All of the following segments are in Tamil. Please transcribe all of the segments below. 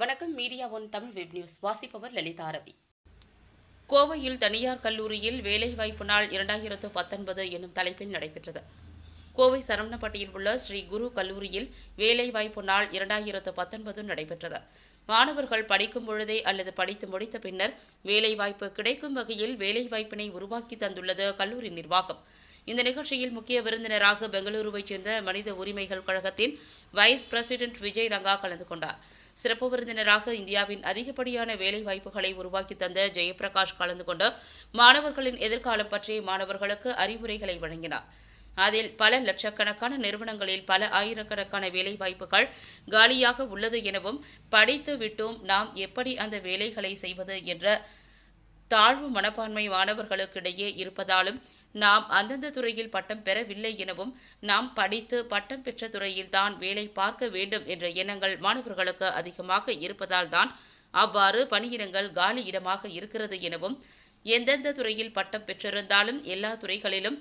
வணக்கம் media one Tamil web news வாசிப்பவர் லலிதா ரவி கோவையில் தனியார் கல்லூரியில் வேலைவாய்ப்பு நாள் இரண்டாயிரத்து பத்தொன்பது என்னும் தலைப்பில் நடைபெற்றது கோவை சரவணப்பட்டியில் உள்ள ஸ்ரீ குரு கல்லூரியில் வேலைவாய்ப்பு நாள் இரண்டாயிரத்து பத்தொன்பது நடைபெற்றது மாணவர்கள் படிக்கும் பொழுதே அல்லது படித்து முடித்த பின்னர் வேலைவாய்ப்பு கிடைக்கும் வகையில் வேலைவாய்ப்பினை உருவாக்கி தந்துள்ளது கல்லூரி நிர்வாகம் இந்த நிகழ்ச்சியில் முக்கிய விருந்தினராக பெங்களூருவைச் சேர்ந்த மனித உரிமைகள் கழகத்தின் வைஸ் பிரசிடென்ட் விஜய் ரங்கா கலந்து கொண்டார் சிறப்பு விருந்தினராக இந்தியாவின் அதிகப்படியான வேலை வாய்ப்புகளை உருவாக்கி தந்த ஜெயபிரகாஷ் கலந்து கொண்டு மாணவர்களின் எதிர்காலம் பற்றி மாணவர்களுக்கு அறிவுரைகளை வழங்கினார் அதில் பல லட்சக்கணக்கான நிறுவனங்களில் பல ஆயிரக்கணக்கான வேலை வாய்ப்புகள் காலியாக உள்ளது எனவும் படித்து விட்டோம் நாம் எப்படி அந்த வேலைகளை செய்வது என்ற தாழ்வு மனப்பான்மை மாணவர்களுக்கிடையே இருப்பதாலும் நாம் அந்தந்த துறையில் பட்டம் பெறவில்லை எனவும் நாம் படித்து பட்டம் பெற்ற துறையில் தான் வேலை பார்க்க வேண்டும் என்ற எண்ணங்கள் மாணவர்களுக்கு அதிகமாக இருப்பதால் தான் அவ்வாறு பணியிடங்கள் காலி இடமாக இருக்கிறது எனவும் எந்தெந்த துறையில் பட்டம் பெற்றிருந்தாலும் எல்லா துறைகளிலும்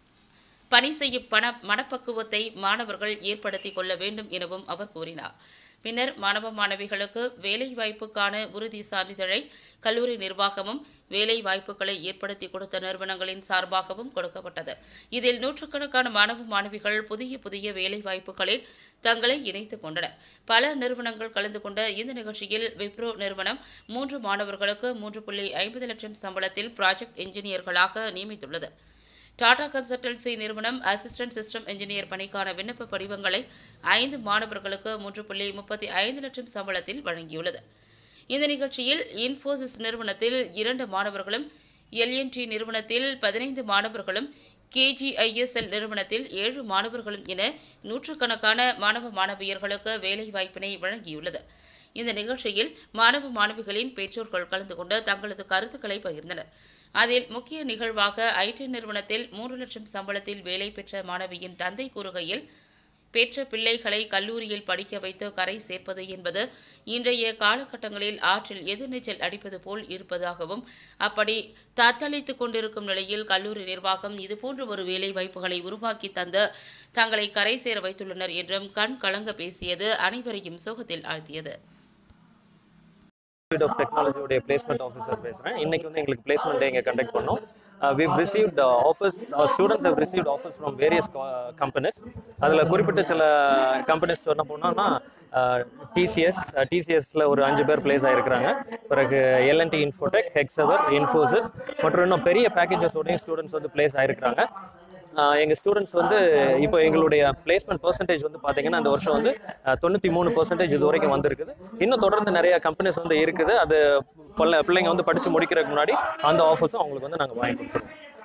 பணி செய்யும் பண மனப்பக்குவத்தை மாணவர்கள் ஏற்படுத்திக் கொள்ள வேண்டும் எனவும் அவர் கூறினார் பின்னர் மாணவ மாணவிகளுக்கு வேலை வாய்ப்புக்கான உறுதி சான்றிதழை கல்லூரி நிர்வாகமும் வேலை வாய்ப்புகளை ஏற்படுத்தி கொடுத்த நிறுவனங்களின் சார்பாகவும் கொடுக்கப்பட்டது இதில் நூற்றுக்கணக்கான மாணவ மாணவிகள் புதிய புதிய வேலை வாய்ப்புகளில் தங்களை இணைத்துக் கொண்டனர் பல நிறுவனங்கள் கலந்து கொண்ட இந்த நிகழ்ச்சியில் விப்ரோ நிறுவனம் மூன்று மாணவர்களுக்கு மூன்று புள்ளி ஐம்பது லட்சம் சம்பளத்தில் ப்ராஜெக்ட் இன்ஜினியர்களாக நியமித்துள்ளது டாடா கன்சல்டன்சி நிறுவனம் அசிஸ்டன்ட் சிஸ்டம் இன்ஜினியர் பணிக்கான விண்ணப்ப படிவங்களை ஐந்து மாணவர்களுக்கு மூன்று புள்ளி முப்பத்தி ஐந்து லட்சம் சம்பளத்தில் வழங்கியுள்ளது இந்த நிகழ்ச்சியில் இன்ஃபோசிஸ் நிறுவனத்தில் இரண்டு மாணவர்களும் எல்என்டி நிறுவனத்தில் பதினைந்து மாணவர்களும் கேஜிஐஎஸ்எல் நிறுவனத்தில் ஏழு மாணவர்களும் என நூற்றுக்கணக்கான மாணவ மாணவியர்களுக்கு வேலைவாய்ப்பினை வழங்கியுள்ளது இந்த நிகழ்ச்சியில் மாணவ மாணவிகளின் பெற்றோர்கள் கலந்து கொண்டு தங்களது கருத்துக்களை பகிர்ந்தனர் அதில் முக்கிய நிகழ்வாக ஐடி நிறுவனத்தில் மூன்று லட்சம் சம்பளத்தில் வேலை பெற்ற மாணவியின் தந்தை கூறுகையில் பெற்ற பிள்ளைகளை கல்லூரியில் படிக்க வைத்து கரை சேர்ப்பது என்பது இன்றைய காலகட்டங்களில் ஆற்றில் எதிர்நீச்சல் அடிப்பது போல் இருப்பதாகவும் அப்படி தத்தளித்துக் கொண்டிருக்கும் நிலையில் கல்லூரி நிர்வாகம் இதுபோன்ற ஒரு வேலை வாய்ப்புகளை உருவாக்கி தந்து தங்களை கரை சேர வைத்துள்ளனர் என்றும் கண் கலங்க பேசியது அனைவரையும் சோகத்தில் ஆழ்த்தியது இன்ஸ்டியூட் ஆஃப் டெக்னாலஜியோடைய பிளேஸ்மெண்ட் ஆஃபீஸர் பேசுகிறேன் இன்னைக்கு வந்து எங்களுக்கு பிளேஸ்மெண்ட் இங்கே கண்டக்ட் பண்ணோம் we've received offers students have received offers from various companies அதில் குறிப்பிட்ட சில கம்பெனிஸ் சொன்ன போனோம்னா டிசிஎஸ் டிசிஎஸ்ல ஒரு அஞ்சு பேர் பிளேஸ் ஆயிருக்கிறாங்க பிறகு எல்என்டி இன்ஃபோடெக் ஹெக்ஸவர் இன்ஃபோசிஸ் மற்றும் இன்னும் பெரிய பேக்கேஜஸோடையும் ஸ்டூடெண்ட்ஸ் வந்து பிளேஸ் ஆயிருக்கிறாங்க எங்கள் ஸ்டூடெண்ட்ஸ் வந்து இப்போ எங்களுடைய பிளேஸ்மெண்ட் பர்சன்டேஜ் வந்து பார்த்தீங்கன்னா இந்த வருஷம் வந்து தொண்ணூற்றி மூணு பர்சன்டேஜ் இது வரைக்கும் வந்திருக்குது இன்னும் தொடர்ந்து நிறைய கம்பெனிஸ் வந்து இருக்குது அது பிள்ளை பிள்ளைங்க வந்து படித்து முடிக்கிறதுக்கு முன்னாடி அந்த ஆஃபர்ஸும் அவங்களுக்கு வந்து நாங்கள் வாங்கி கொடுத்துருவோம்